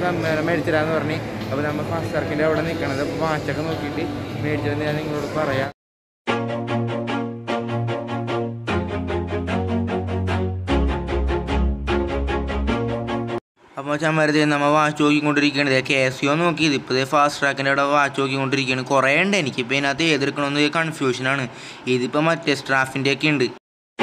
സമ്മേളനം മേടിച്ചിടാന്ന് പറഞ്ഞ് അപ്പോൾ നമ്മൾ ഫാസ്റ്റ് സർക്കിൻ്റെ അവിടെ നിൽക്കണത് അപ്പോൾ വാച്ചൊക്കെ നോക്കിയിട്ട് മേടിച്ചതെന്ന് ഞാൻ നിങ്ങളോട് പറയാം അപ്പോൾ ചമ്മരുത് നമ്മൾ വാച്ച് നോക്കിക്കൊണ്ടിരിക്കുകയാണ് കെ എസ് യു നോക്കി ഇതിപ്പോൾ ഫാസ്റ്റ് ട്രാക്കിൻ്റെ അവിടെ വാച്ച് നോക്കിക്കൊണ്ടിരിക്കുകയാണ് കുറേ ഉണ്ട് എനിക്കിപ്പോൾ ഇതിനകത്ത് ഏതെടുക്കണമെന്ന് കൺഫ്യൂഷനാണ് ഇതിപ്പോൾ മറ്റേ സ്റ്റാഫിൻ്റെ ഒക്കെ ഉണ്ട്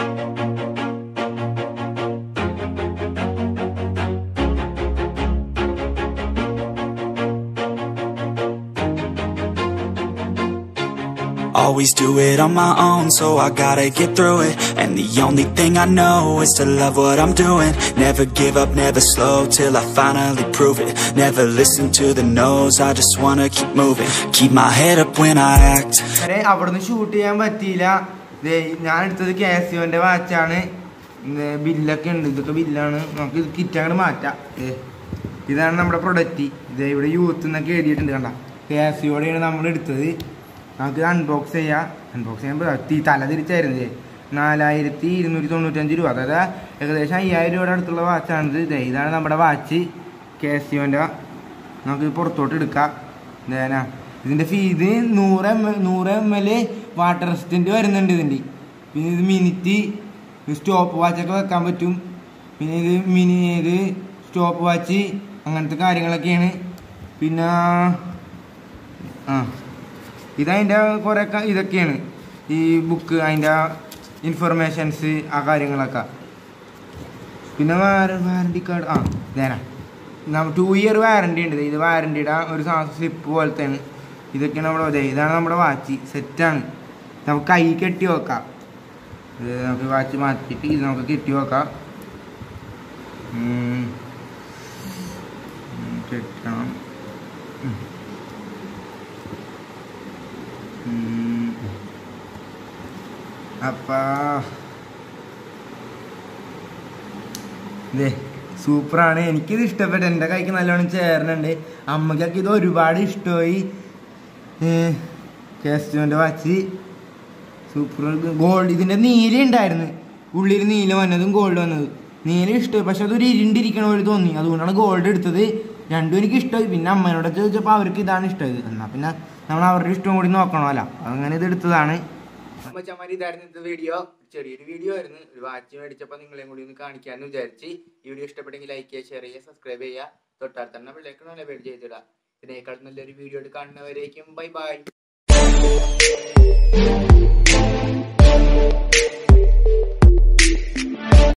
Always do it on my own, so I gotta get through it. And the only thing I know is to love what I'm doing. Never give up, never slow till I finally prove it. Never listen to the no's, I just wanna keep moving. Keep my head up when I act. വരെ അവിടുന്ന് shoot ചെയ്യാൻ പറ്റിയില്ല ദേ, ഞാൻ എടുത്തത് കാസിയോന്റെ വാച്ചാണ് ബില്ലൊക്കെ ഉണ്ട് ഇതൊക്കെ ബില്ലാണ് നമുക്ക് ഇത് കിറ്റ് അങ്ങോട്ട് മാറ്റാം ദേ, ഇതാണ് നമ്മുടെ പ്രൊഡക്റ്റ് ഇത് ഇവിടെ യൂത്ത് എന്നൊക്കെ എഴുതിയിട്ടുണ്ട് കണ്ട കാസിയോടെയാണ് നമ്മൾ എടുത്തത് നമുക്ക് അൺബോക്സ് ചെയ്യാം അൺബോക്സ് ചെയ്യുമ്പോൾ തീ തല തിരിച്ചായിരുന്നു നാലായിരത്തി ഇരുന്നൂറ്റി തൊണ്ണൂറ്റഞ്ച് രൂപ അതായത് ഏകദേശം അയ്യായിരം രൂപയുടെ അടുത്തുള്ള വാച്ചാണിത് ദേ, ഇതാണ് നമ്മുടെ വാച്ച് കാസിയോൻ്റെ നമുക്ക് പുറത്തോട്ട് എടുക്കാം എന്താ ഇതിന്റെ ഫീ ഇത് നൂറ് എം നൂറ് എം എൽ വാട്ടർ റെസിസ്റ്റന്റ് വരുന്നുണ്ട് ഇതിന്റെ പിന്നെ ഇത് മിനിറ്റ് സ്റ്റോപ്പ് വാച്ചൊക്കെ വെക്കാൻ പറ്റും പിന്നെ ഇത് മിനി ഇത് സ്റ്റോപ്പ് വാച്ച് അങ്ങനത്തെ കാര്യങ്ങളൊക്കെയാണ് പിന്നെ ആ ഇതതിൻ്റെ കുറേ ക- ഇതൊക്കെയാണ് ഈ ബുക്ക് അതിൻ്റെ ഇൻഫർമേഷൻസ് ആ കാര്യങ്ങളൊക്കെ പിന്നെ വാറണ്ടി കാർഡ് ആ ഇതേനാ ടു ഇയർ വാറണ്ടി ഉണ്ട് ഇത് വാറണ്ടിയുടെ ഒരു സ്ലിപ്പ് പോലത്തെയാണ് ഇതൊക്കെയാണ് നമ്മുടെ ദേ, ഇതാണ് നമ്മുടെ വാച്ച് സെറ്റാണ് നമുക്ക് കൈ കെട്ടി വെക്കാം ഇത് നമുക്ക് വാച്ച് മാറ്റിയിട്ട് ഇത് നമുക്ക് കെട്ടി വെക്കാം ഉം. ഉം, കെട്ടണം ഉം. ഉം. അപ്പാ ഇതേ സൂപ്പറാണ് എനിക്കിത് ഇഷ്ടപ്പെട്ടു എൻ്റെ കൈക്ക് നല്ലോണം ചേർന്നുണ്ട് അമ്മയ്ക്കൊക്കെ ഇത് ഒരുപാട് ഇഷ്ടമായി കാസ്റ്റുവിൻ്റെ വാച്ച് സൂപ്പർ ഗോൾഡ് ഇതിൻ്റെ നീല ഉണ്ടായിരുന്നു ഉള്ളിൽ നീല വന്നതും ഗോൾഡ് വന്നതും നീല ഇഷ്ടമായി പക്ഷെ അതൊരു ഇരുണ്ടിരിക്കണ പോലെ തോന്നി അതുകൊണ്ടാണ് ഗോൾഡ് എടുത്തത് രണ്ടും എനിക്ക് ഇഷ്ടമായി പിന്നെ അമ്മേനോട് ചോദിച്ചപ്പോൾ അവർക്ക് ഇതാണ് ഇഷ്ടമായത് എന്നാൽ പിന്നെ നമ്മൾ അവരുടെ ഇഷ്ടം കൂടി നോക്കണമല്ലോ അങ്ങനെ ഇത് എടുത്തതാണ് അമ്മച്ചമാരി ഇതായിരുന്നു ഇന്നത്തെ വീഡിയോ ചെറിയൊരു വീഡിയോ ആയിരുന്നു ഒരു വാച്ച് മേടിച്ചപ്പോൾ നിങ്ങളെയും കൂടി ഒന്ന് കാണിക്കാമെന്ന് വിചാരിച്ച് ഈ വീഡിയോ ഇഷ്ടപ്പെട്ടെങ്കിൽ ലൈക്ക് ചെയ്യുക ഷെയർ ചെയ്യുക സബ്സ്ക്രൈബ് ചെയ്യുക തൊട്ടാൽ തന്നെ വിളിക്കണം നല്ല പേര് ചെയ്തിടുക ഇതിനേക്കാൾ നല്ലൊരു വീഡിയോ കാണുന്നവരേക്കും ബൈ ബൈ